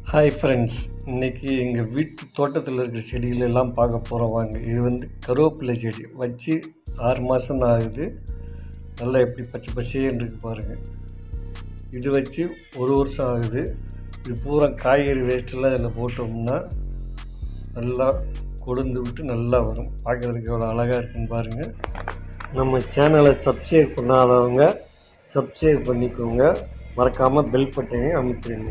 Hi friends இன்றைக்கி எங்கள் வீட்டு தோட்டத்தில் இருக்கிற செடிகள் எல்லாம் பார்க்க போகிறோம் வாங்க இது வந்து கருவேப்பிலை செடி வச்சு ஆறு மாதம் தான் ஆகுது நல்லா எப்படி பச்சை பசேன்னு இருக்கு பாருங்கள் இது வச்சு ஒரு வருஷம் ஆகுது இது பூரா காய்கறி வேஸ்ட்டெல்லாம் இதில் போட்டோம்னா நல்லா கொழுந்து விட்டு நல்லா வரும் பார்க்குறதுக்கு எவ்வளோ அழகாக இருக்குன்னு பாருங்கள் நம்ம சேனலை சப்ஸ்கிரைப் பண்ணாதவங்க சப்ஸ்கிரைப் பண்ணிக்கோங்க மறக்காமல் பெல் பட்டனையும் அமைத்துருங்க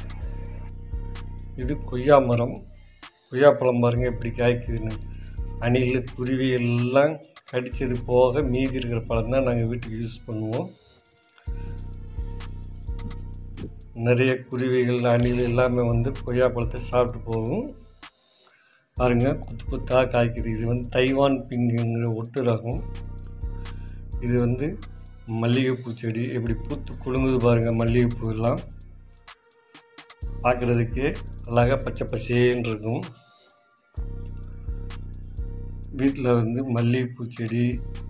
இது கொய்யா மரம் கொய்யாப்பழம் பாருங்க எப்படி காய்க்குதுன்னு அணில் குருவி எல்லாம் கடிச்சது போக மீதி இருக்கிற பழம் தான் நாங்கள் வீட்டுக்கு யூஸ் பண்ணுவோம் நிறைய குருவிகள் அணில் எல்லாமே வந்து கொய்யாப்பழத்தை சாப்பிட்டு போகும் பாருங்க குத்து குத்தாக காய்க்குது இது வந்து தைவான் பிங்குங்கிற ஒட்டு ரகம் இது வந்து மல்லிகைப்பூ செடி எப்படி பூத்து குலுங்குது பாருங்கள் மல்லிகைப்பூ எல்லாம் பார்க்குறதுக்கு அழகாக பச்சை பசேன்னு இருக்கும் வீட்டில் வந்து மல்லிகைப்பூ செடி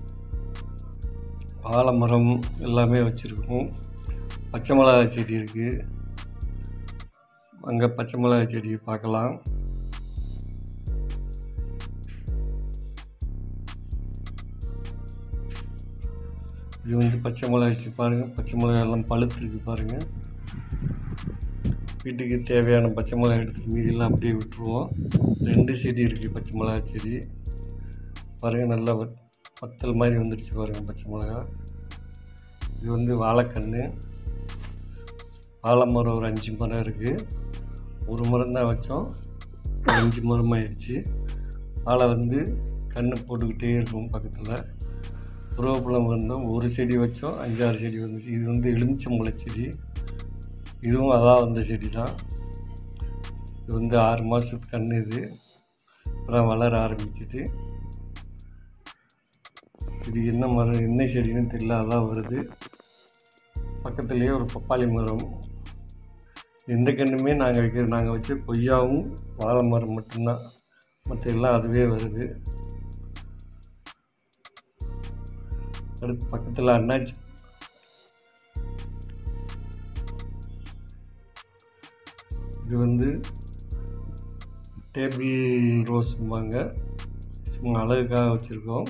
ஆலமரம் எல்லாமே வச்சுருக்கோம் பச்சை மிளகாய் செடி இருக்குது அங்கே பச்சை மிளகாய் செடி பார்க்கலாம் இது வந்து பச்சை மிளகாய் செடி பாருங்கள் பச்சை மிளகாய் எல்லாம் பழுத்துருக்கு பாருங்கள் வீட்டுக்கு தேவையான பச்சை மிளகாய் எடுத்துட்டு மீதியெல்லாம் அப்படியே விட்டுருவோம் ரெண்டு செடி இருக்குது பச்சை மிளகாய் செடி பாருங்கள் நல்லா வத்- வத்தல் மாதிரி வந்துடுச்சு பாருங்கள் பச்சை மிளகாய் இது வந்து வாழைக்கன்று வாழை மரம் ஒரு அஞ்சு மரம் இருக்குது ஒரு மரம் தான் வச்சோம் அஞ்சு மரமாயிடுச்சு வாழை வந்து கன்று போட்டுக்கிட்டே இருக்கும் பக்கத்தில் புரோபலம் வந்தோம் ஒரு செடி வச்சோம் அஞ்சாறு செடி வந்துச்சு இது வந்து எலுமிச்சம்பழ செடி இதுவும் அதான் வந்த செடி தான் இது வந்து ஆறு மாதத்துக்கு கன்று இது அப்புறம் வளர ஆரம்பிக்குது இது என்ன மரம் என்ன செடின்னு தெரியல அதான் வருது பக்கத்துலேயே ஒரு பப்பாளி மரம் எந்த கன்றுமே நாங்கள் வைக்கிறது நாங்கள் வச்ச கொய்யாவும் வாழை மரம் மட்டும்தான் மற்ற எல்லாம் அதுவே வருது அடுத்து பக்கத்தில் அண்ணாச்சி இது வந்து டேபிள் ரோஸும்பாங்க சும்மா அழகுக்காக வச்சுருக்கோம்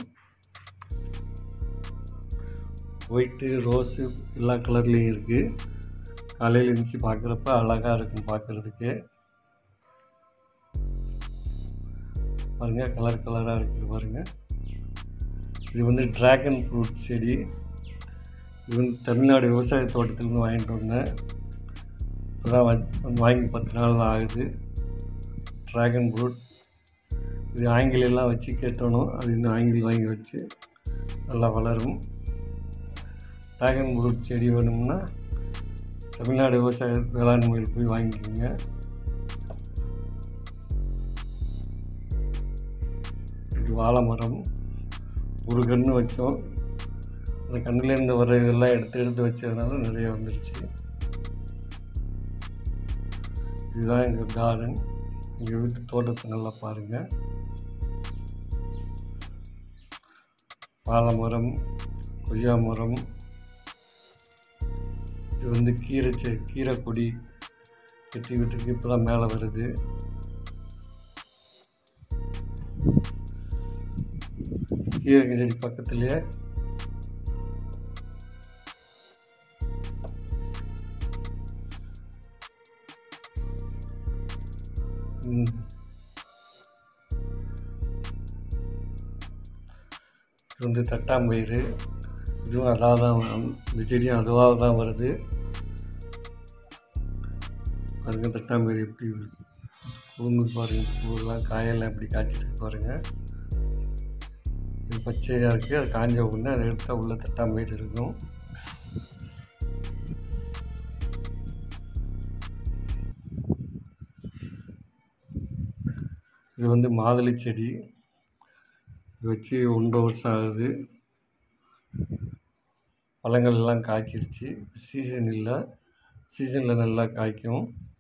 ஒயிட்டு ரோஸு எல்லா கலர்லேயும் இருக்குது காலையில் இருந்துச்சு பார்க்குறப்ப அழகாக இருக்கும் பார்க்குறதுக்கு பாருங்கள் கலர் கலராக இருக்குது பாருங்கள் இது வந்து ட்ராகன் ஃப்ரூட் செடி இது வந்து தமிழ்நாடு விவசாய தோட்டத்திலேருந்து வாங்கிட்டு வந்தேன் இப்போதான் வந்து வாங்கி பத்து நாள் தான் ஆகுது ட்ராகன் ஃப்ரூட் இது ஆங்கிலெல்லாம் வச்சு கேட்டணும் அது இன்னும் ஆங்கில் வாங்கி வச்சு நல்லா வளரும் ட்ராகன் ஃப்ரூட் செடி வேணும்னா தமிழ்நாடு விவசாய வேளாண்மையில் போய் வாங்கிக்கோங்க இது வாழை மரம் ஒரு கன்று வச்சோம் அந்த கண்ணுலேருந்து வர இதெல்லாம் எடுத்து எடுத்து வச்சதுனால நிறைய வந்துடுச்சு இதுதான் எங்கள் கார்டன் எங்கள் வீட்டு தோட்டத்தை நல்லா பாருங்கள் வாழை மரம் கொய்யா மரம் இது வந்து கீரை செ கீரை கொடி கட்டி விட்டுருக்கு இப்போ தான் மேலே வருது கீரை செடி பக்கத்துலேயே ம். இது வந்து தட்டாம்பயிறு இதுவும் அதாக தான் வரும். இந்த செடியும் அதுவாக தான் வருது பாருங்க தட்டாம்பயிறு எப்படி குழுங்கு பாருங்க பூவெல்லாம் காயெல்லாம் எப்படி காய்ச்சிட்டு பாருங்க இது பச்சையாக இருக்குது அது காஞ்ச உடனே அதை எடுத்தால் உள்ள தட்டாம்பயிறு இருக்கும் இது வந்து மாதுளை செடி இது வச்சு ஒன்றரை வருஷம் ஆகுது பழங்கள் எல்லாம் காய்ச்சிருச்சு சீசன் இல்லை சீசனில் நல்லா காய்க்கும்